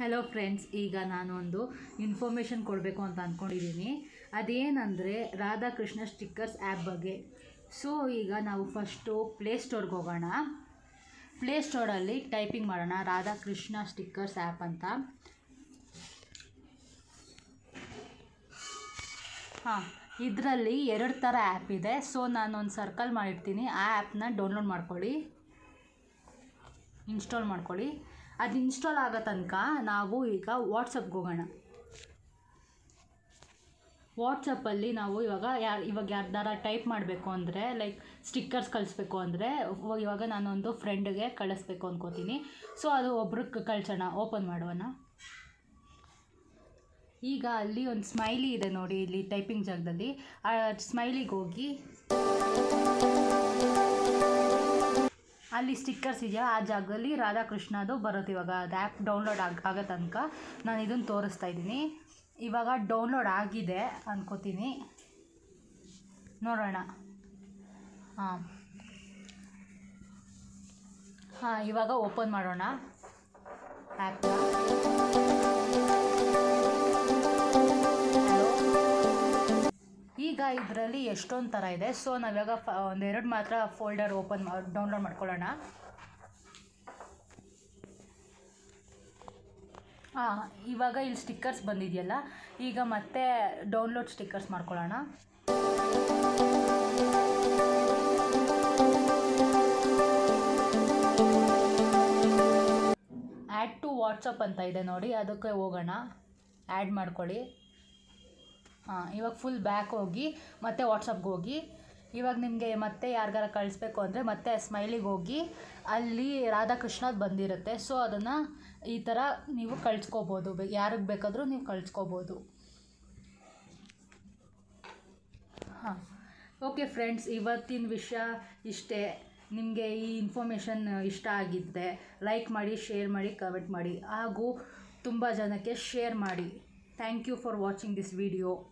hello friends ಈಗ ನಾನು ಒಂದು ಇನ್ಫಾರ್ಮೇಷನ್ ಕೊಡಬೇಕು ಅಂತ ಅಂದ್ಕೊಂಡಿದ್ದೀನಿ ಅದೇನಂದರೆ ರಾಧಾಕೃಷ್ಣ ಸ್ಟಿಕ್ಕರ್ಸ್ ಆ್ಯಪ್ ಬಗ್ಗೆ ಸೊ ಈಗ ನಾವು ಫಸ್ಟು ಪ್ಲೇಸ್ಟೋರ್ಗೆ ಹೋಗೋಣ ಪ್ಲೇಸ್ಟೋರಲ್ಲಿ ಟೈಪಿಂಗ್ ಮಾಡೋಣ ರಾಧಾಕೃಷ್ಣ ಸ್ಟಿಕ್ಕರ್ಸ್ ಆ್ಯಪ್ ಅಂತ ಹಾಂ ಇದರಲ್ಲಿ ಎರಡು ಥರ ಆ್ಯಪ್ ಇದೆ ಸೊ ನಾನು ಒಂದು ಸರ್ಕಲ್ ಮಾಡಿರ್ತೀನಿ ಆ ಆ್ಯಪ್ನ ಡೌನ್ಲೋಡ್ ಮಾಡ್ಕೊಳ್ಳಿ ಇನ್ಸ್ಟಾಲ್ ಮಾಡ್ಕೊಳ್ಳಿ ಅದು ಇನ್ಸ್ಟಾಲ್ ಆಗೋ ತನಕ ನಾವು ಈಗ ವಾಟ್ಸಪ್ಗೆ ಹೋಗೋಣ ವಾಟ್ಸಪ್ಪಲ್ಲಿ ನಾವು ಇವಾಗ ಯಾರು ಇವಾಗ ಯಾರ್ದಾರ ಟೈಪ್ ಮಾಡಬೇಕು ಅಂದರೆ ಲೈಕ್ ಸ್ಟಿಕ್ಕರ್ಸ್ ಕಳಿಸ್ಬೇಕು ಅಂದರೆ ಇವಾಗ ನಾನೊಂದು ಫ್ರೆಂಡ್ಗೆ ಕಳಿಸ್ಬೇಕು ಅಂದ್ಕೋತೀನಿ ಸೊ ಅದು ಒಬ್ರಿಗೆ ಕಳ್ಸೋಣ ಓಪನ್ ಮಾಡೋಣ ಈಗ ಅಲ್ಲಿ ಒಂದು ಸ್ಮೈಲಿ ಇದೆ ನೋಡಿ ಇಲ್ಲಿ ಟೈಪಿಂಗ್ ಜಾಗದಲ್ಲಿ ಆ ಸ್ಮೈಲಿಗೆ ಹೋಗಿ ಅಲ್ಲಿ ಸ್ಟಿಕ್ಕರ್ಸ್ ಇದೆಯಾ ಆ ಜಾಗದಲ್ಲಿ ರಾಧಾಕೃಷ್ಣದು ಬರುತ್ತೆ ಇವಾಗ ಅದು ಆ್ಯಪ್ ಡೌನ್ಲೋಡ್ ಆಗ ಆಗೋ ತನಕ ನಾನು ಇದನ್ನು ತೋರಿಸ್ತಾ ಇದ್ದೀನಿ ಇವಾಗ ಡೌನ್ಲೋಡ್ ಆಗಿದೆ ಅನ್ಕೋತೀನಿ ನೋಡೋಣ ಹಾಂ ಹಾಂ ಇವಾಗ ಓಪನ್ ಮಾಡೋಣ ಆ್ಯಪ್ನ ಈಗ ಇದರಲ್ಲಿ ಎಷ್ಟೊಂದು ಥರ ಇದೆ ಸೊ ನಾವಿವಾಗ ಫ ಒಂದೆರಡು ಮಾತ್ರ ಫೋಲ್ಡರ್ ಓಪನ್ ಮಾಡಿ ಡೌನ್ಲೋಡ್ ಮಾಡ್ಕೊಳ್ಳೋಣ ಹಾಂ ಇವಾಗ ಇಲ್ಲಿ ಸ್ಟಿಕ್ಕರ್ಸ್ ಬಂದಿದೆಯಲ್ಲ ಈಗ ಮತ್ತೆ ಡೌನ್ಲೋಡ್ ಸ್ಟಿಕ್ಕರ್ಸ್ ಮಾಡ್ಕೊಳ್ಳೋಣ ಆ್ಯಡ್ ಟು ವಾಟ್ಸಪ್ ಅಂತ ಇದೆ ನೋಡಿ ಅದಕ್ಕೆ ಹೋಗೋಣ ಆ್ಯಡ್ ಮಾಡ್ಕೊಳ್ಳಿ ಹಾಂ ಇವಾಗ ಫುಲ್ ಬ್ಯಾಕ್ ಹೋಗಿ ಮತ್ತೆ ವಾಟ್ಸಪ್ಗೆ ಹೋಗಿ ಇವಾಗ ನಿಮಗೆ ಮತ್ತೆ ಯಾರಿಗಾರ ಕಳಿಸ್ಬೇಕು ಅಂದರೆ ಮತ್ತೆ ಸ್ಮೈಲಿಗೆ ಹೋಗಿ ಅಲ್ಲಿ ರಾಧಾಕೃಷ್ಣದ್ ಬಂದಿರುತ್ತೆ ಸೊ ಅದನ್ನು ಈ ಥರ ನೀವು ಕಳಿಸ್ಕೋಬೋದು ಯಾರಿಗೆ ಬೇಕಾದರೂ ನೀವು ಕಳಿಸ್ಕೋಬೋದು ಹಾಂ ಓಕೆ ಫ್ರೆಂಡ್ಸ್ ಇವತ್ತಿನ ವಿಷಯ ಇಷ್ಟೇ ನಿಮಗೆ ಈ ಇನ್ಫಾರ್ಮೇಷನ್ ಇಷ್ಟ ಆಗಿದ್ದರೆ ಲೈಕ್ ಮಾಡಿ ಶೇರ್ ಮಾಡಿ ಕಮೆಂಟ್ ಮಾಡಿ ಹಾಗೂ ತುಂಬ ಜನಕ್ಕೆ ಶೇರ್ ಮಾಡಿ thank you for watching this video